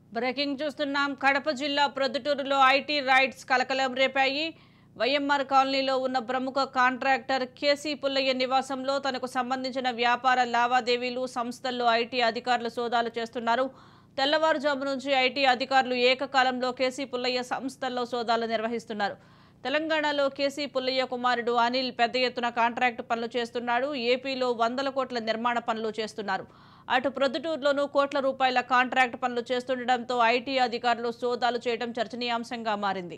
breaking చూస్తున్నాం కడప జిల్లా ప్రొద్దుటూరులో ఐటీ రైడ్స్ కలకలం రేపాయి వైఎంఆర్ కాలనీలో ఉన్న ప్రముఖ కాంట్రాక్టర్ కేసీ పుల్లయ్య నివాసంలో తనకు సంబంధించిన వ్యాపార లావాదేవీలు సంస్థల్లో ఐటీ అధికారులు సోదాలు చేస్తున్నారు తెల్లవారుజాము నుంచి ఐటీ అధికారులు ఏకకాలంలో కేసీ పుల్లయ్య సంస్థల్లో సోదాలు నిర్వహిస్తున్నారు తెలంగాణలో కేసీ పుల్లయ్య కుమారుడు అనిల్ పెద్ద ఎత్తున కాంట్రాక్టు పనులు చేస్తున్నాడు ఏపీలో వందల కోట్ల నిర్మాణ పనులు చేస్తున్నారు అటు ప్రొద్దుటూరులోనూ కోట్ల రూపాయల కాంట్రాక్ట్ పనులు చేస్తుండటంతో ఐటీ అధికారులు సోదాలు చేయడం చర్చనీయాంశంగా మారింది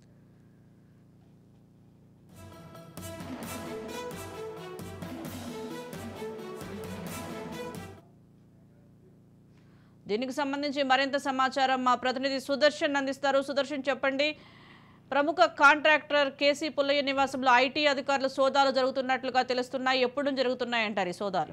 దీనికి సంబంధించి మరింత సమాచారం మా ప్రతినిధి సుదర్శన్ అందిస్తారు సుదర్శన్ చెప్పండి ప్రముఖ కాంట్రాక్టర్ కేసీ పుల్లయ్య నివాసంలో ఐటీ అధికారులు సోదాలు జరుగుతున్నట్లుగా తెలుస్తున్నాయి ఎప్పుడు నుంచి జరుగుతున్నాయంటారు ఈ సోదాలు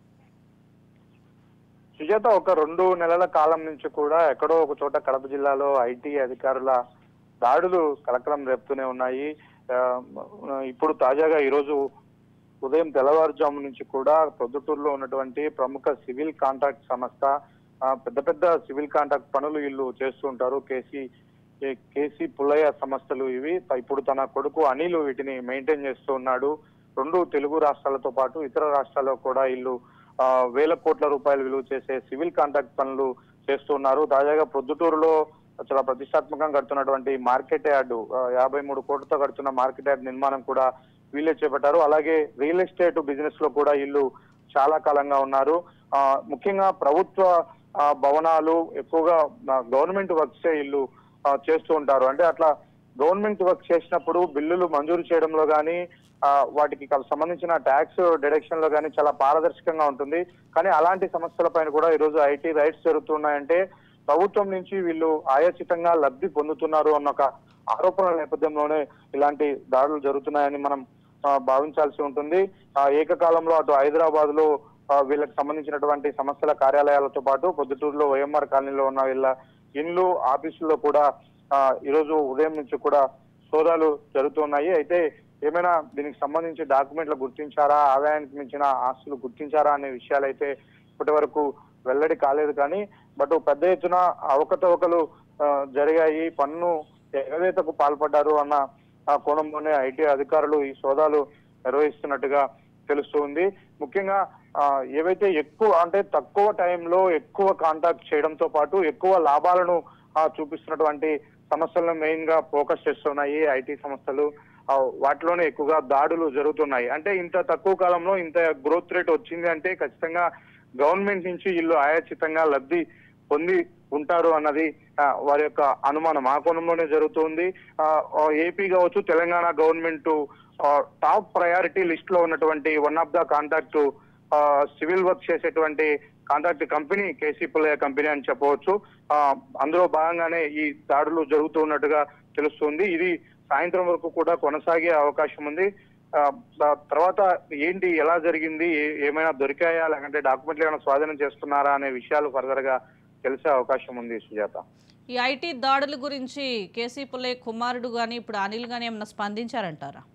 సుజాత ఒక రెండు నెలల కాలం నుంచి కూడా ఎక్కడో ఒక చోట కడప జిల్లాలో ఐటీ అధికారుల దాడులు కలకలం రేపుతూనే ఉన్నాయి ఆ, ఇప్పుడు తాజాగా ఈరోజు ఉదయం తెల్లవారుజాము నుంచి కూడా ప్రొద్దుటూరులో ఉన్నటువంటి ప్రముఖ సివిల్ కాంట్రాక్ట్ సంస్థ ఆ, పెద్ద పెద్ద సివిల్ కాంట్రాక్ట్ పనులు వీళ్ళు చేస్తూ ఉంటారు కేసీ ఏ- కేసీ పుల్లయ్య సంస్థలు ఇవి త- ఇప్పుడు తన కొడుకు అనిల్ వీటిని మెయింటైన్ చేస్తూ ఉన్నాడు రెండు తెలుగు రాష్ట్రాలతో పాటు ఇతర రాష్ట్రాల్లో కూడా వీళ్ళు ఆ, వేల కోట్ల రూపాయలు విలువ చేసే సివిల్ కాంట్రాక్ట్ పనులు చేస్తున్నారు తాజాగా ప్రొద్దుటూరులో చాలా ప్రతిష్టాత్మకంగా కడుతున్నటువంటి మార్కెట్ యార్డు ఆ, యాభై మూడు కోట్లతో కడుతున్న మార్కెట్ యార్డ్ నిర్మాణం కూడా వీళ్ళే చేపట్టారు అలాగే రియల్ ఎస్టేట్ బిజినెస్ లో కూడా వీళ్ళు చాలా కాలంగా ఉన్నారు ఆ, ముఖ్యంగా ప్రభుత్వ ఆ, భవనాలు ఎక్కువగా గవర్నమెంట్ వర్క్స్ వీళ్ళు ఆ, చేస్తూ ఉంటారు అంటే అట్లా గవర్నమెంట్ వర్క్ చేసినప్పుడు బిల్లులు మంజూరు చేయడంలో కానీ వాటికి కల- సంబంధించిన ట్యాక్స్ డిడక్షన్ లో కానీ చాలా పారదర్శకంగా ఉంటుంది కానీ అలాంటి సమస్యల పైన కూడా ఈరోజు ఐటీ రైట్స్ జరుగుతున్నాయంటే ప్రభుత్వం నుంచి వీళ్ళు ఆయాచితంగా లబ్ధి పొందుతున్నారు అన్న ఒక ఆరోపణల నేపథ్యంలోనే ఇలాంటి దాడులు జరుగుతున్నాయని మనం ఆ, భావించాల్సి ఉంటుంది ఆ, ఏకకాలంలో అటు హైదరాబాద్ లో ఆ, వీళ్ళకి సంబంధించినటువంటి సమస్యల కార్యాలయాలతో పాటు పొద్దుటూరులో వైఎంఆర్ కాలనీలో ఉన్న వీళ్ళ ఇండ్లు ఆఫీసుల్లో కూడా ఆ, ఈరోజు ఉదయం నుంచి కూడా సోదాలు జరుగుతున్నాయి అయితే ఏమైనా దీనికి సంబంధించి డాక్యుమెంట్లు గుర్తించారా ఆదాయానికి మించిన ఆస్తులు గుర్తించారా అనే విషయాలు అయితే ఇప్పటి వరకు వెల్లడి కాలేదు కానీ బట్ పెద్ద ఎత్తున అవకతవకలు ఆ, జరిగాయి పన్ను ఎగవేతకు పాల్పడ్డారు అన్న ఆ కోణంలోనే ఐటీ అధికారులు ఈ సోదాలు నిర్వహిస్తున్నట్టుగా తెలుస్తుంది ముఖ్యంగా ఆ, ఏవైతే ఎక్కువ అంటే తక్కువ టైంలో ఎక్కువ కాంటాక్ట్ చేయడంతో పాటు ఎక్కువ లాభాలను ఆ, చూపిస్తున్నటువంటి సమస్యలను మెయిన్ గా ఫోకస్ చేస్తున్నాయి ఐటీ సంస్థలు ఆ, వాటిలోనే ఎక్కువగా దాడులు జరుగుతున్నాయి అంటే ఇంత తక్కువ కాలంలో ఇంత గ్రోత్ రేట్ వచ్చింది అంటే ఖచ్చితంగా గవర్నమెంట్ నుంచి వీళ్ళు ఆయాచితంగా లబ్ధి పొంది ఉంటారు అన్నది ఆ, వారి యొక్క అనుమానం ఆ కోణంలోనే జరుగుతుంది ఆ, ఆ, ఏపీ కావచ్చు తెలంగాణ గవర్నమెంట్ ఆ, టాప్ ప్రయారిటీ లిస్ట్ లో ఉన్నటువంటి వన్ ఆఫ్ ద కాంటాక్ట్ ఆ, సివిల్ వర్క్ చేసేటువంటి contract company KC Pullaiah company అని చెప్పవచ్చు ఆ, అందులో భాగంగానే ఈ దాడులు జరుగుతున్నట్టుగా తెలుస్తుంది ఇది సాయంత్రం వరకు కూడా కొనసాగే అవకాశం ఉంది ఆ, దా- తర్వాత ఏంటి ఎలా జరిగింది ఏ- ఏమైనా దొరికాయా లేకంటే డాక్యుమెంట్లు ఏమైనా స్వాధీనం చేస్తున్నారా అనే విషయాలు ఫర్దర్ గా తెలిసే అవకాశం ఉంది సుజాత ఈ ఐటీ దాడుల గురించి కేసీ పుల్లయ్య కుమారుడు కానీ ఇప్పుడు అనిల్ కానీ ఏమన్నా స్పందించారంటారా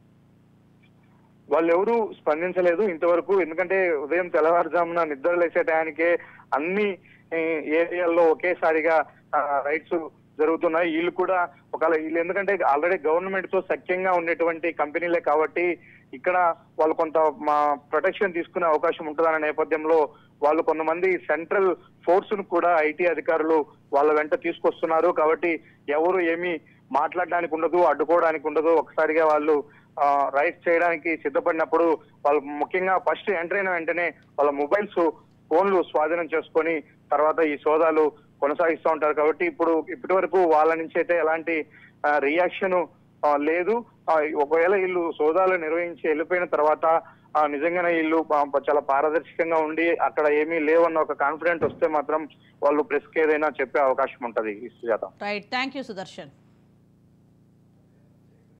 వాళ్ళు ఎవరు స్పందించలేదు ఇంతవరకు ఎందుకంటే ఉదయం తెల్లవారుజామున నిద్ర లేచే టయానికే అన్ని ఏ, ఏరియాల్లో ఒకేసారిగా రైట్స్ జరుగుతున్నాయి వీళ్ళు కూడా ఒకవేళ వీళ్ళు ఎందుకంటే ఆల్రెడీ గవర్నమెంట్ తో సఖ్యంగా ఉండేటువంటి కంపెనీలే కాబట్టి ఇక్కడ వాళ్ళు కొంత మా ప్రొటెక్షన్ తీసుకునే అవకాశం ఉంటుందనే నేపథ్యంలో వాళ్ళు కొంతమంది సెంట్రల్ ఫోర్స్ ను కూడా ఐటీ అధికారులు వాళ్ళ వెంట తీసుకొస్తున్నారు కాబట్టి ఎవరు ఏమీ మాట్లాడడానికి ఉండదు అడ్డుకోవడానికి ఉండదు ఒకసారిగా వాళ్ళు రైట్స్ చేయడానికి సిద్ధపడినప్పుడు వాళ్ళు ముఖ్యంగా ఫస్ట్ ఎంటర్ అయిన వెంటనే వాళ్ళ మొబైల్స్ ఫోన్లు స్వాధీనం చేసుకొని తర్వాత ఈ సోదాలు కొనసాగిస్తూ ఉంటారు కాబట్టి ఇప్పుడు ఇప్పటి వరకు వాళ్ళ నుంచి అయితే ఎలాంటి రియాక్షన్ లేదు ఆ, ఒకవేళ వీళ్ళు సోదాలు నిర్వహించి వెళ్ళిపోయిన తర్వాత ఆ, నిజంగానే వీళ్ళు ప- చాలా పారదర్శకంగా ఉండి అక్కడ ఏమీ లేవన్న ఒక కాన్ఫిడెంట్ వస్తే మాత్రం వాళ్ళు ప్రెస్ కి ఏదైనా చెప్పే అవకాశం ఉంటది ఈ Sujatha right thank you Sudarshan